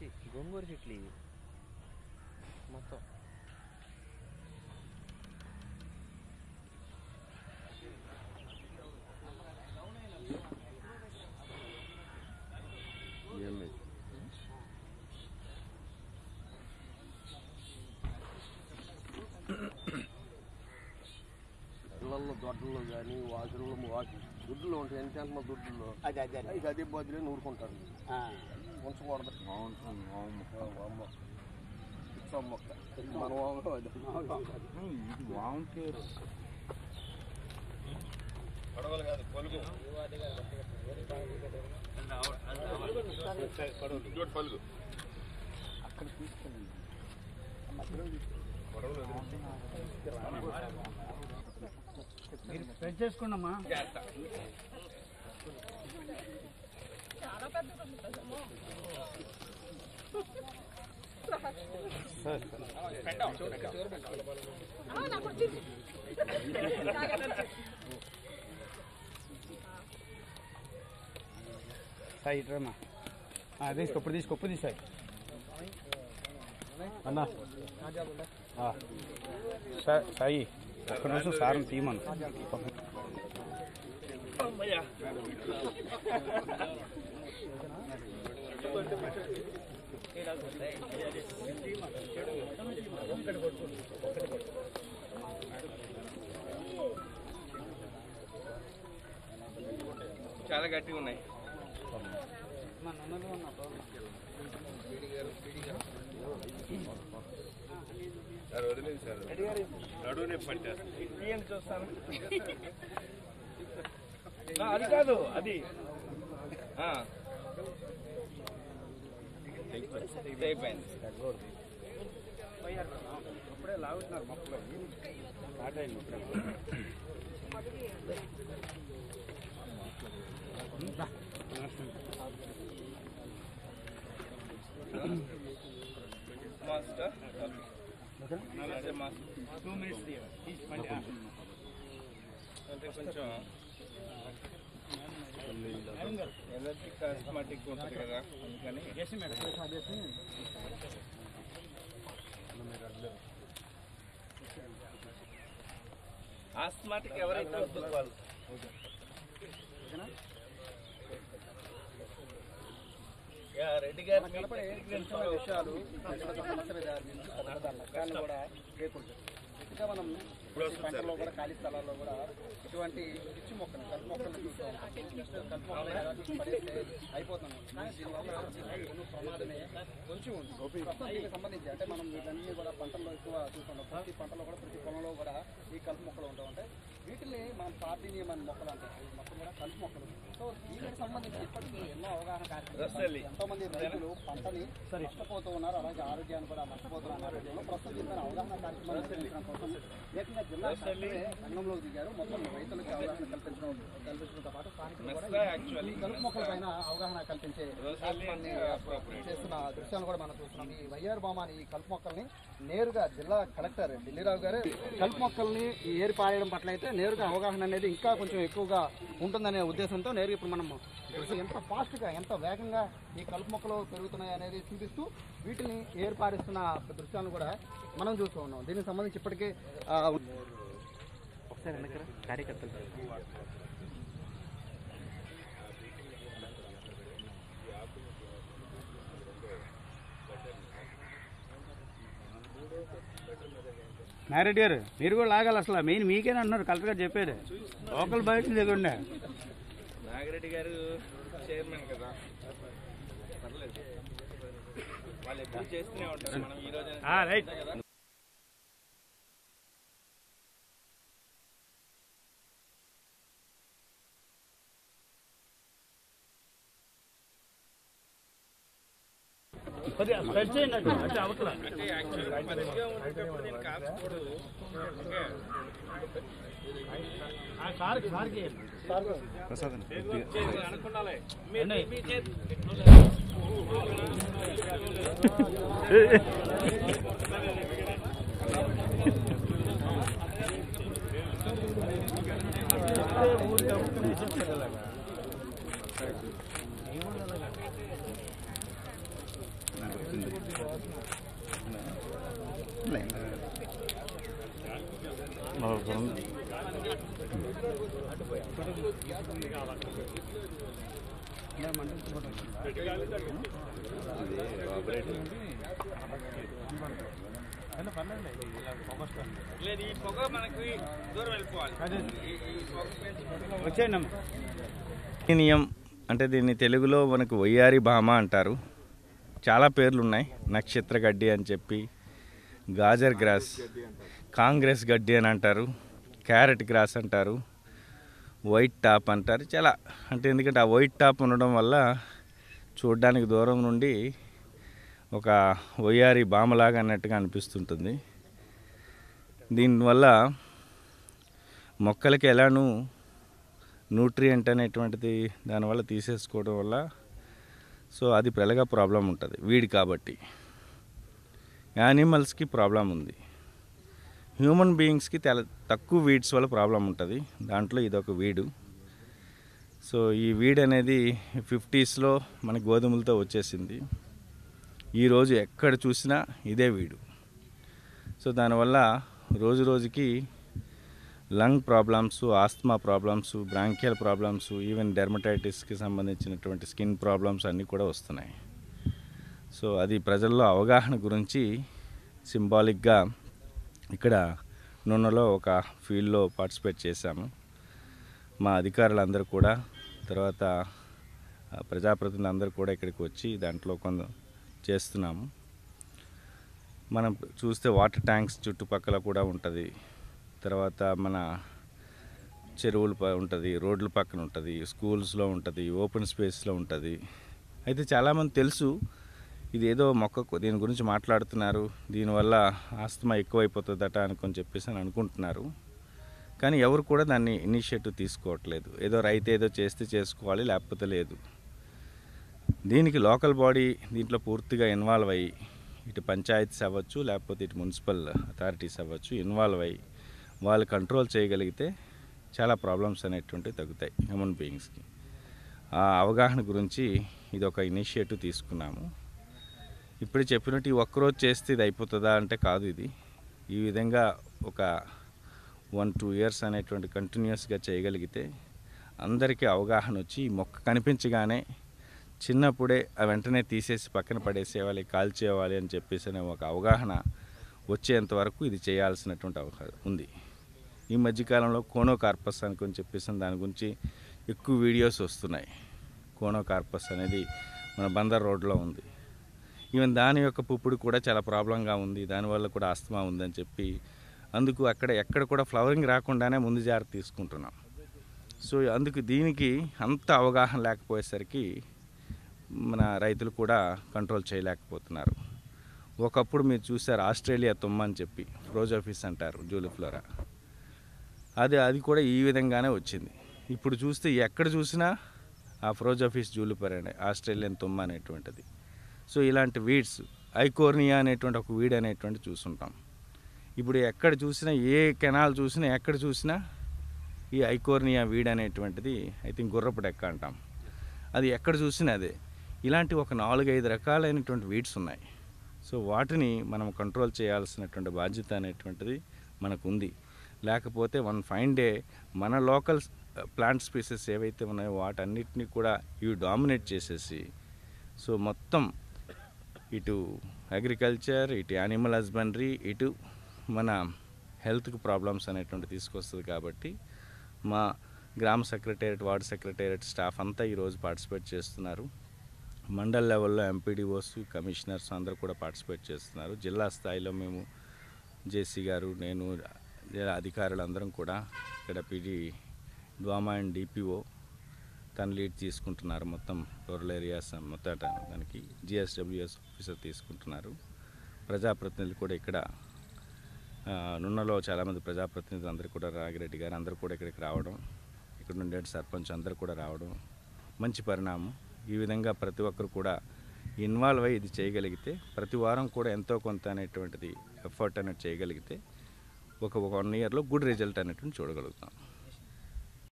ఇది గోంగూర చెట్లు ఇవి మొత్తం ఇళ్ళల్లో దొడ్డల్లో కానీ వాకిల్లో వాకి దుడ్డులో ఉంటాయి ఎంత ఎంత దుడ్డుల్లో అదే అదే ఇది అదే బదులే నూరుకుంటారు ఆ. ఉంచకూడదు వామ్మ పిచ్చం మొక్క మన వాము అది పడవలు కాదు పలుగు ఇదోటి పలుగు మీరు స్ప్రెడ్ చేసుకోండమ్మా సాయి ఇట్రమ్మా తీసుకో ఇప్పుడు తీసుకో ఇప్పుడు తీసాయి అన్నా ఆ. సా- సాయి ఒక్క నిమిషం సారం తీయమను చాలా గట్టిగా ఉన్నాయి సార్ వదిలేదు సార్ నడువునే పట్టేస్తాను చూస్తాను ఆ, అది కాదు అది ఆ. ఇది అయిపోయింది ఇప్పుడే లాగుతున్నారు మొక్కలు స్టార్ట్ అయింది ఇప్పుడే మాస్టర్ నమస్తే మాస్టర్ టూ మినిట్స్ అంటే కొంచెం ఎనర్జీ కాస్మాటిక్ ఉంటుంది కదా అందుకని ఆస్మాటిక్ ఎవరైతే వస్తుందో వాళ్ళు యా, రెడ్డి గారు విషయాలు సమస్యలు దాన్ని కూడా లేకుండా ఇంకా మనం ప్రతి పంటలో కూడా ఖాళీ స్థలాల్లో కూడా ఇటువంటి పిచ్చి మొక్కలు కలుపు మొక్కలు చూస్తూ ఉంటాం కలుపు మొక్కలు ఎలా తీసి పడేస్తే అయిపోతున్నాం కానీ దీనివల్ల ఎన్నో ప్రమాదమే కొంచెం ఉంది ప్రస్తుతం దీనికి సంబంధించి అంటే మనం వీటన్ని కూడా పంటల్లో ఎక్కువ చూస్తున్నాం ప్రతి పంటలో కూడా ప్రతి పొలంలో కూడా ఈ కలుపు మొక్కలు ఉంటూ ఉంటాయి వీటిని మనం పార్టీని మన మొక్కలు అంటాం ఈ మొక్కలు కూడా కలుపు మొక్కలు సో దీనికి సంబంధించి ఇప్పటికీ ఎన్నో అవగాహన కార్యక్రమాలు ఎంతో మంది రైతులు పంటని నష్టపోతూ ఉన్నారు అలాగే ఆరోగ్యాన్ని కూడా నష్టపోతున్నారు నేపథ్యంలో ప్రస్తుతం దీనిపైన అవగాహన కార్యక్రమాలు నిర్వహించడం కోసం ఏకంగా జిల్లా కలెక్టరే రంగంలోకి దిగారు మొత్తం రైతులకు అవగాహన కల్పించడం కల్పించడంతో పాటు స్థానికులు కూడా యాక్చువల్లీ ఈ కలుపు మొక్కల పైన అవగాహన కల్పించే కార్యక్రమాన్ని చేస్తున్న దృశ్యాలు కూడా మనం చూస్తున్నాం ఈ వైఆర్ బామాని ఈ కలుపు మొక్కల్ని నేరుగా జిల్లా కలెక్టర్ ఢిల్లీరావు గారు కలుపు మొక్కల్ని ఈ ఏరి పారేయడం పట్ల అయితే నేరుగా అవగాహన అనేది ఇంకా కొంచెం ఎక్కువగా ఉంటుందనే ఉద్దేశంతో నేరుగా ఇప్పుడు మనం దృశ్యం ఎంత ఫాస్ట్గా ఎంత వేగంగా ఈ కలుపు మొక్కలు పెరుగుతున్నాయి అనేది చూపిస్తూ వీటిని ఏరి పారిస్తున్న దృశ్యాలను కూడా మనం చూస్తూ ఉన్నాం దీనికి సంబంధించి ఇప్పటికే ఆ, ఒకసారి వెనకరా కార్యకర్తలు నారెడ్డి గారు మీరు కూడా లాగాలి అసలు మెయిన్ మీకేనా అంటున్నారు కలెక్టర్ గారు చెప్పాడు లోకల్ బయట దిగుండే నాగిరెడ్డి గారు చైర్మన్ కదా పర్లేదు వాళ్ళు ఎప్పుడు చేస్తూనే ఉంటారు మనం ఈ రోజు రైట్ కొద్దిగా స్ప్రెడ్ చేయండి అటు అటు అవతల అంటే యాక్చువల్గా మనిషిగా ఉండేటప్పుడు నేను కాల్చకూడదు ఓకే ఆ సార్కి సార్కి చేతులు అనుకుండాలి మీ అండి. మీ చేతి లేదు ఈ పొగ మనకి దూరం వెళ్ళిపోవాలి ఈ- ఈ పొగ పెంచి- నియం అంటే దీన్ని తెలుగులో మనకు వయ్యారి భామ అంటారు చాలా పేర్లు ఉన్నాయి నక్షత్ర గడ్డి అని చెప్పి గాజర్ గ్రాస్ కాంగ్రెస్ గడ్డి అని అంటారు క్యారెట్ గ్రాస్ అంటారు వైట్ టాప్ అంటారు చాలా అంటే ఎందుకంటే ఆ వైట్ టాప్ ఉండడం వల్ల చూడడానికి దూరం నుండి ఒక వయ్యారి భామలాగా అన్నట్టుగా అనిపిస్తుంటుంది దీనివల్ల మొక్కలకి ఎలానూ న్యూట్రియంట్ అనేటువంటిది దానివల్ల తీసేసుకోవడం వల్ల సో అది ప్రలగా ప్రాబ్లం ఉంటుంది వీడి కాబట్టి యానిమల్స్కి ప్రాబ్లం ఉంది హ్యూమన్ బీయింగ్స్కి తెల తక్కువ వీడ్స్ వల్ల ప్రాబ్లం ఉంటుంది దాంట్లో ఇదొక వీడు సో ఈ వీడ్ అనేది ఫిఫ్టీస్లో మన గోధుమలతో వచ్చేసింది ఈరోజు ఎక్కడ చూసినా ఇదే వీడు సో దానివల్ల రోజు రోజుకి lung problems asthma problems bronchial problems even డెర్మటైటిస్కి సంబంధించినటువంటి స్కిన్ ప్రాబ్లమ్స్ అన్నీ కూడా వస్తున్నాయి సో అది ప్రజల్లో అవగాహన గురించి సింబాలిక్గా ఇక్కడ నూనెలో ఒక ఫీల్డ్లో పార్టిసిపేట్ చేశాము మా అధికారులందరూ కూడా తర్వాత ఆ, ప్రజాప్రతినిధులు అందరూ కూడా ఇక్కడికి వచ్చి దాంట్లో కొంత చేస్తున్నాము మనం చూస్తే వాటర్ ట్యాంక్స్ చుట్టుపక్కల కూడా ఉంటుంది తర్వాత మన చెరువులు ప- ఉంటుంది రోడ్ల పక్కన ఉంటుంది స్కూల్స్లో ఉంటుంది ఓపెన్ స్పేస్లో ఉంటుంది అయితే చాలామంది తెలుసు ఇది ఏదో మొక్క కు- దీని గురించి మాట్లాడుతున్నారు దీనివల్ల ఆస్తమా ఎక్కువైపోతుందట అనుకొని చెప్పేసి అని అనుకుంటున్నారు కానీ ఎవరు కూడా దాన్ని ఇనిషియేటివ్ తీసుకోవట్లేదు ఏదో రైతు ఏదో చేస్తే చేసుకోవాలి లేకపోతే లేదు దీనికి లోకల్ బాడీ దీంట్లో పూర్తిగా ఇన్వాల్వ్ అయ్యి ఇటు పంచాయతీస్ అవ్వచ్చు లేకపోతే ఇటు మున్సిపల్ అథారిటీస్ అవ్వచ్చు ఇన్వాల్వ్ అయ్యి వాళ్ళు కంట్రోల్ చేయగలిగితే చాలా ప్రాబ్లమ్స్ అనేటువంటివి తగ్గుతాయి హ్యూమన్ బీయింగ్స్కి ఆ అవగాహన గురించి ఇది ఒక ఇనిషియేటివ్ తీసుకున్నాము ఇప్పుడు చెప్పినట్టు ఈ ఒక్కరోజు చేస్తే ఇది అయిపోతుందా అంటే కాదు ఇది ఈ విధంగా ఒక వన్ టూ ఇయర్స్ అనేటువంటి కంటిన్యూస్గా చేయగలిగితే అందరికీ అవగాహన వచ్చి ఈ మొక్క కనిపించగానే చిన్నప్పుడే ఆ వెంటనే తీసేసి పక్కన పడేసేవాలి కాల్చేయాలి అని చెప్పేసి అనే ఒక అవగాహన వచ్చేంత వరకు ఇది చేయాల్సినటువంటి అవకాశం ఉంది ఈ మధ్యకాలంలో కోనోకార్పస్ అనుకొని చెప్పేసి దాని గురించి ఎక్కువ వీడియోస్ వస్తున్నాయి కోనోకార్పస్ అనేది మన బందర్ రోడ్లో ఉంది ఈవెన్ దాని యొక్క పుప్పుడు కూడా చాలా ప్రాబ్లంగా ఉంది దానివల్ల కూడా ఆస్తమా ఉందని చెప్పి అందుకు అక్కడ ఎక్కడ కూడా ఫ్లవరింగ్ రాకుండానే ముందు జాగ్రత్త తీసుకుంటున్నాం సో అందుకు దీనికి అంత అవగాహన లేకపోయేసరికి మన రైతులు కూడా కంట్రోల్ చేయలేకపోతున్నారు ఒకప్పుడు మీరు చూసారు ఆస్ట్రేలియా తుమ్మ అని చెప్పి ఫ్రోజోఫిస్ అంటారు జూలిఫ్లోరా అది అది కూడా ఈ విధంగానే వచ్చింది ఇప్పుడు చూస్తే ఎక్కడ చూసినా ఆ ఫ్రోజోఫిస్ జూలిపర్ అనే ఆస్ట్రేలియన్ తుమ్మ అనేటువంటిది సో ఇలాంటి వీడ్స్ ఐకోర్నియా అనేటువంటి ఒక వీడ్ అనేటువంటి చూసుంటాం ఇప్పుడు ఎక్కడ చూసినా ఏ కెనాల్ చూసినా ఎక్కడ చూసినా ఈ ఐకోర్నియా వీడ్ అనేటువంటిది ఐ థింక్ గుర్రపు డెక్క అంటాం అది ఎక్కడ చూసినా అదే ఇలాంటి ఒక నాలుగైదు రకాలైనటువంటి వీడ్స్ ఉన్నాయి సో వాటిని మనం కంట్రోల్ చేయాల్సినటువంటి బాధ్యత అనేటువంటిది మనకు ఉంది లేకపోతే వన్ ఫైన్ డే మన లోకల్ ప్లాంట్ స్పీసెస్ ఏవైతే ఉన్నాయో వాటన్నిటిని కూడా ఇవి డామినేట్ చేసేసి సో మొత్తం ఇటు అగ్రికల్చర్ ఇటు యానిమల్ హస్బెండరీ ఇటు మన హెల్త్కి ప్రాబ్లమ్స్ అనేటువంటి తీసుకొస్తుంది కాబట్టి మా గ్రామ సెక్రటేరియట్ వార్డు సెక్రటేరియట్ స్టాఫ్ అంతా ఈరోజు పార్టిసిపేట్ చేస్తున్నారు మండల్ లెవెల్లో ఎంపీడీఓస్ కమిషనర్స్ అందరూ కూడా పార్టిసిపేట్ చేస్తున్నారు జిల్లా స్థాయిలో మేము జేసీ గారు నేను జిల్లా అధికారులు అందరం కూడా ఇక్కడ పీడీ డ్వామా అండ్ డిపిఓ తను లీడ్ తీసుకుంటున్నారు మొత్తం రూరల్ ఏరియాస్ మొత్తం దానికి జిఎస్డబ్ల్యూఎస్ ఆఫీసర్ తీసుకుంటున్నారు ప్రజాప్రతినిధులు కూడా ఇక్కడ ఆ, నున్నలో చాలామంది ప్రజాప్రతినిధులు అందరూ కూడా రాగిరెడ్డి గారు అందరూ కూడా ఇక్కడికి రావడం ఇక్కడ ఉండే సర్పంచ్ అందరూ కూడా రావడం మంచి పరిణామం ఈ విధంగా ప్రతి ఒక్కరు కూడా ఇన్వాల్వ్ అయ్యి ఇది చేయగలిగితే ప్రతి వారం కూడా ఎంతో కొంత అనేటువంటిది ఎఫర్ట్ అనేది చేయగలిగితే ఒక వన్ ఇయర్లో గుడ్ రిజల్ట్ అనేటువంటి చూడగలుగుతాం